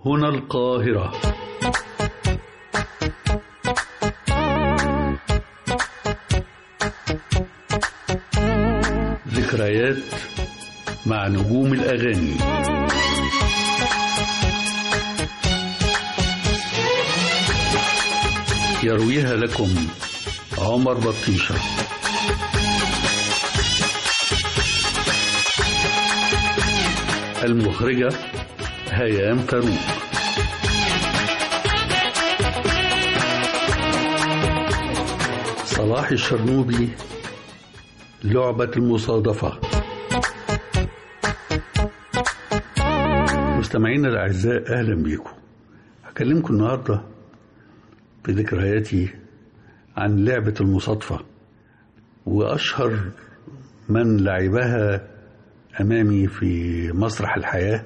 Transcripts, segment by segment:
هنا القاهرة ذكريات مع نجوم الأغاني يرويها لكم عمر بطيشة المخرجة هيام فاروق صلاح الشرنوبي لعبة المصادفة مستمعينا الأعزاء أهلا بيكم هكلمكم النهاردة في ذكرياتي عن لعبة المصادفة وأشهر من لعبها أمامي في مسرح الحياة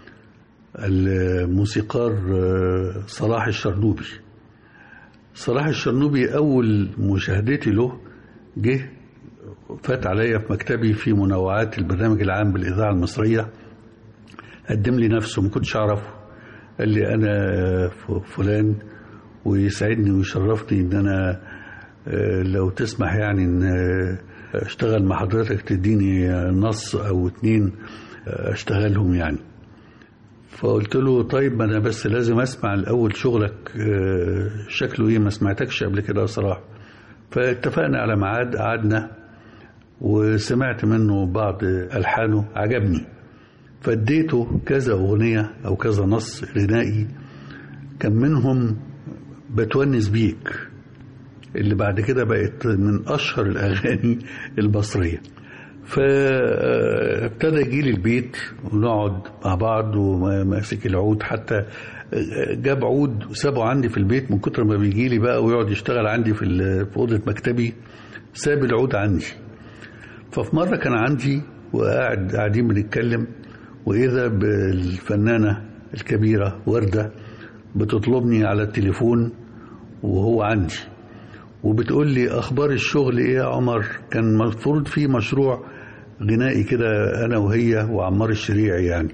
الموسيقار صلاح الشرنوبي صلاح الشرنوبي أول مشاهدتي له جه فات عليا في مكتبي في منوعات البرنامج العام بالإذاعة المصرية قدم لي نفسه ما كنتش أعرفه قال لي أنا فلان ويسعدني ويشرفني إن أنا لو تسمح يعني إن اشتغل مع حضرتك تديني نص أو اتنين اشتغلهم يعني فقلت له طيب انا بس لازم اسمع الاول شغلك شكله ايه ما سمعتكش قبل كده صراحه فاتفقنا على ميعاد قعدنا وسمعت منه بعض الحانه عجبني فاديته كذا اغنيه او كذا نص غنائي كان منهم بتونس بيك اللي بعد كده بقت من اشهر الاغاني المصريه فابتدى يجي لي البيت ونقعد مع بعض وماسك العود حتى جاب عود وسابه عندي في البيت من كتر ما بيجي لي بقى ويقعد يشتغل عندي في في اوضه مكتبي ساب العود عندي ففي مره كان عندي وقاعد قاعدين بنتكلم واذا بالفنانه الكبيره ورده بتطلبني على التليفون وهو عندي وبتقول لي اخبار الشغل ايه يا عمر كان المفروض في مشروع غنائي كده انا وهي وعمار الشريعي يعني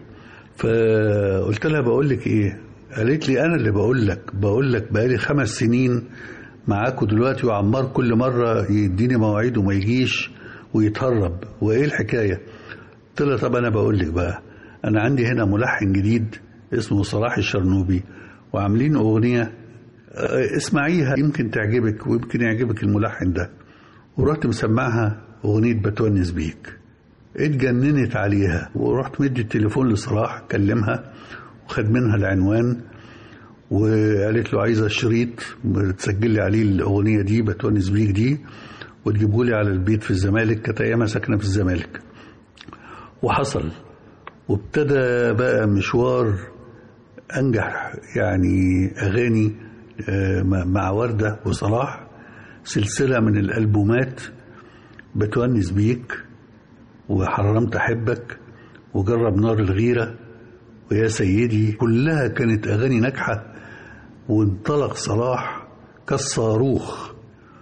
فقلت لها بقول لك ايه قالت لي انا اللي بقول لك بقول لك بقالي خمس سنين معاكوا دلوقتي وعمار كل مره يديني مواعيد وما يجيش ويتهرب وايه الحكايه قلت لها طب انا بقول لك بقى انا عندي هنا ملحن جديد اسمه صلاح الشرنوبي وعاملين اغنيه اسمعيها يمكن تعجبك ويمكن يعجبك الملحن ده ورحت مسمعها أغنية بتونس بيك اتجننت عليها ورحت مدي التليفون لصلاح كلمها وخد منها العنوان وقالت له عايزة شريط تسجل لي عليه الأغنية دي بتونس بيك دي وتجيبه لي على البيت في الزمالك كانت أيامها ساكنة في الزمالك وحصل وابتدى بقى مشوار أنجح يعني أغاني مع وردة وصلاح سلسلة من الألبومات بتونس بيك وحرمت أحبك وجرب نار الغيرة ويا سيدي كلها كانت أغاني ناجحة وانطلق صلاح كالصاروخ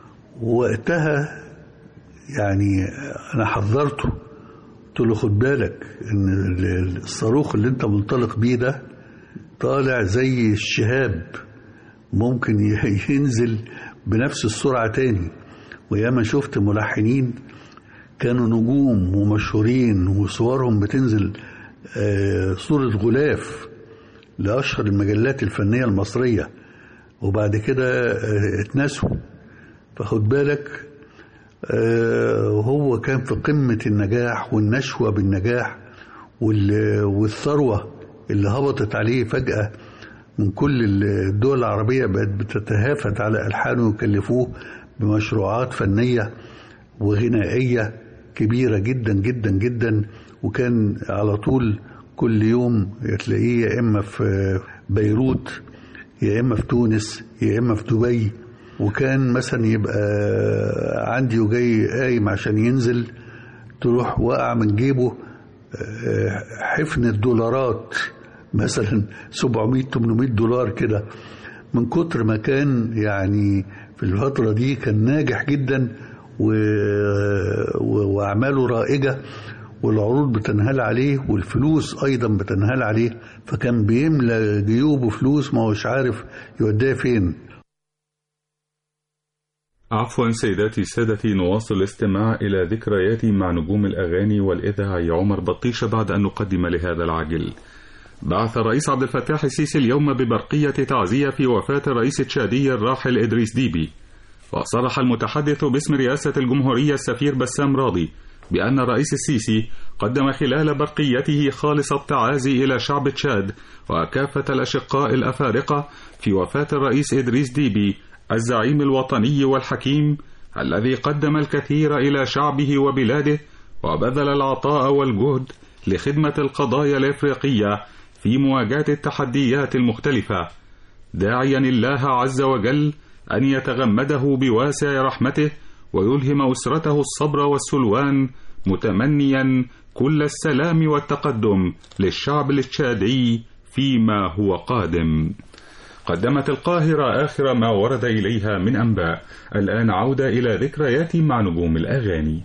ووقتها يعني أنا حذرته قلت له خد بالك إن الصاروخ اللي أنت منطلق بيه ده طالع زي الشهاب ممكن ينزل بنفس السرعة تاني وياما شفت ملحنين كانوا نجوم ومشهورين وصورهم بتنزل صورة غلاف لأشهر المجلات الفنية المصرية وبعد كده اتنسوا فخد بالك هو كان في قمة النجاح والنشوة بالنجاح والثروة اللي هبطت عليه فجأة من كل الدول العربية بقت بتتهافت على ألحانه ويكلفوه بمشروعات فنية وغنائية كبيرة جدا جدا جدا وكان على طول كل يوم تلاقيه يا إما في بيروت يا إما في تونس يا إما في دبي وكان مثلا يبقى عندي وجاي قايم عشان ينزل تروح واقع من جيبه حفن الدولارات مثلا 700 800 دولار كده من كتر ما كان يعني في الفترة دي كان ناجح جدا و... و... وأعماله رائجة والعروض بتنهال عليه والفلوس ايضا بتنهال عليه فكان بيملى جيوبه فلوس ما هوش عارف يوديها فين عفوا سيداتي سادتي نواصل الاستماع إلى ذكرياتي مع نجوم الأغاني والإذاعي عمر بطيشة بعد أن نقدم لهذا العجل بعث الرئيس عبد الفتاح السيسي اليوم ببرقية تعزية في وفاة الرئيس التشادي الراحل إدريس ديبي وصرح المتحدث باسم رئاسة الجمهورية السفير بسام راضي بأن الرئيس السيسي قدم خلال برقيته خالص التعازي إلى شعب تشاد وكافة الأشقاء الأفارقة في وفاة الرئيس إدريس ديبي الزعيم الوطني والحكيم الذي قدم الكثير إلى شعبه وبلاده وبذل العطاء والجهد لخدمة القضايا الإفريقية في مواجهة التحديات المختلفة داعيا الله عز وجل أن يتغمده بواسع رحمته ويلهم أسرته الصبر والسلوان متمنيا كل السلام والتقدم للشعب التشادي فيما هو قادم قدمت القاهرة آخر ما ورد إليها من أنباء الآن عودة إلى ذكريات مع نجوم الأغاني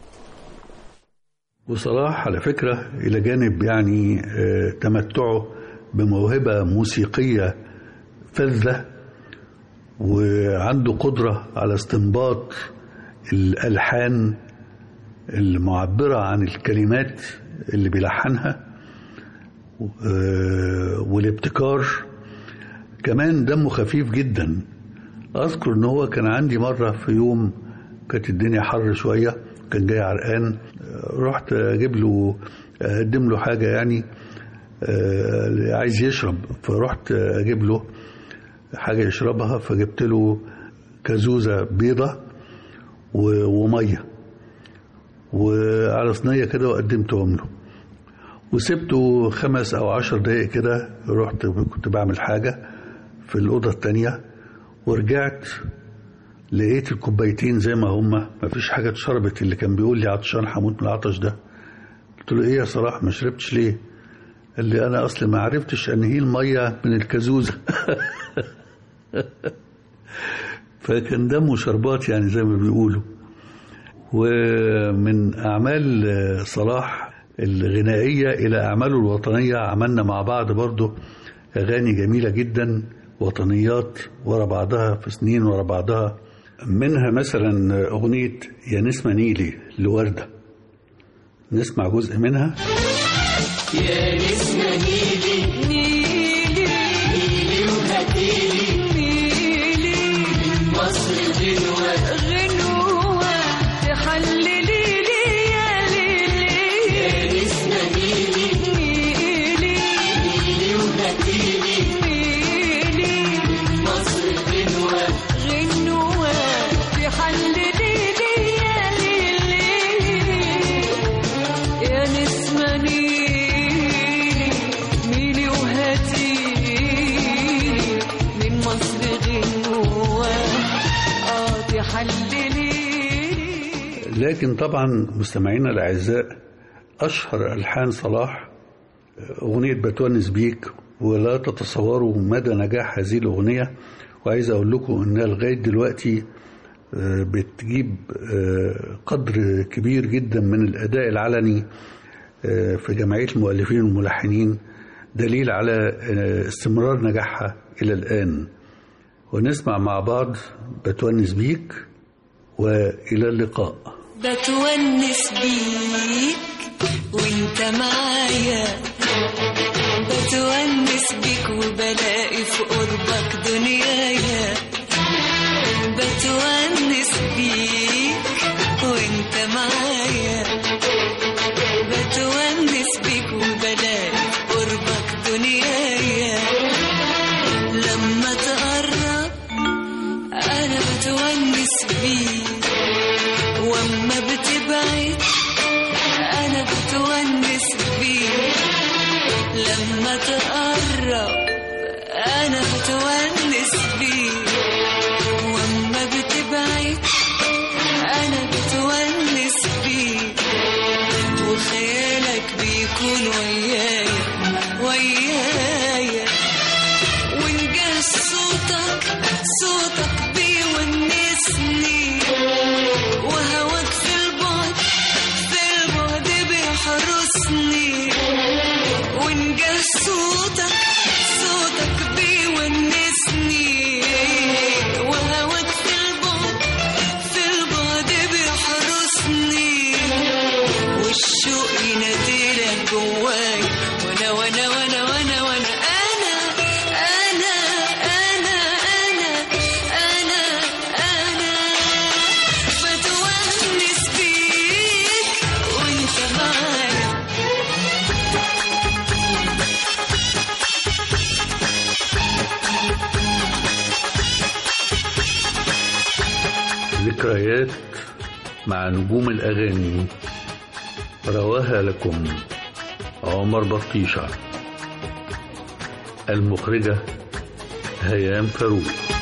وصلاح على فكرة إلى جانب يعني آه، تمتعه بموهبة موسيقية فذة وعنده قدرة على استنباط الألحان المعبرة عن الكلمات اللي بيلحنها آه، والابتكار كمان دمه خفيف جدا اذكر ان هو كان عندي مره في يوم كانت الدنيا حر شويه كان جاي عرقان رحت اجيب له اقدم له حاجه يعني آه، عايز يشرب فرحت اجيب له حاجه يشربها فجبت له كازوزه بيضه و- وميه وعلى صينيه كده وقدمتهم له وسبته خمس او عشر دقايق كده رحت كنت بعمل حاجه في الأوضة التانية ورجعت لقيت الكوبايتين زي ما هما مفيش حاجة اتشربت اللي كان بيقول لي عطشان هموت من العطش ده قلت له ايه يا صلاح ما شربتش ليه قال لي انا اصلي ما عرفتش انهي المية من الكازوزة فكان دمه شربات يعني زي ما بيقولوا ومن اعمال صلاح الغنائية الى اعماله الوطنية عملنا مع بعض برضه اغاني جميلة جدا وطنيات ورا بعضها في سنين ورا بعضها منها مثلا أغنية يا نسمة نيلي لوردة نسمع جزء منها يا نسمة نيلي نيلي نيلي وهاتيلي نيلي مصر غنوة غنوة تحللي لي يا ليلي يا نسمة نيلي نيلي نيلي وهاتيلي نيلي مصر غنوة غنوة تحللي لي يا ليلي يا نسمة نيلي ميلي وهاتيلي من مصر غنوة اه تحللي لكن طبعا مستمعينا الأعزاء أشهر ألحان صلاح أغنية بتونس بيك ولا تتصوروا مدى نجاح هذه الأغنية وعايز أقول لكم إنها لغاية دلوقتي آه، بتجيب آه، قدر كبير جدا من الأداء العلني آه، في جمعية المؤلفين والملحنين دليل على آه، استمرار نجاحها إلى الآن ونسمع مع بعض بتونس بيك وإلى اللقاء بتونس بيك وانت معايا بتونس بيك وبلاقي في قربك دنيايا بتونس بيك وانت معايا بتونس بيك وبلاقي في قربك دنيايا لما تقرب انا بتونس بيك واما بتبعد انا بتونس بيك لما تقرب انا بتونس بيك واما بتبعد انا بتونس بيك وخيالك بيكون ويايا ويايا ونجاه صوتك صوتك بيونسني وهواك في البعد في البعد بيحرسني ذكريات مع نجوم الأغاني رواها لكم عمر بطيشة المخرجة هيام فاروق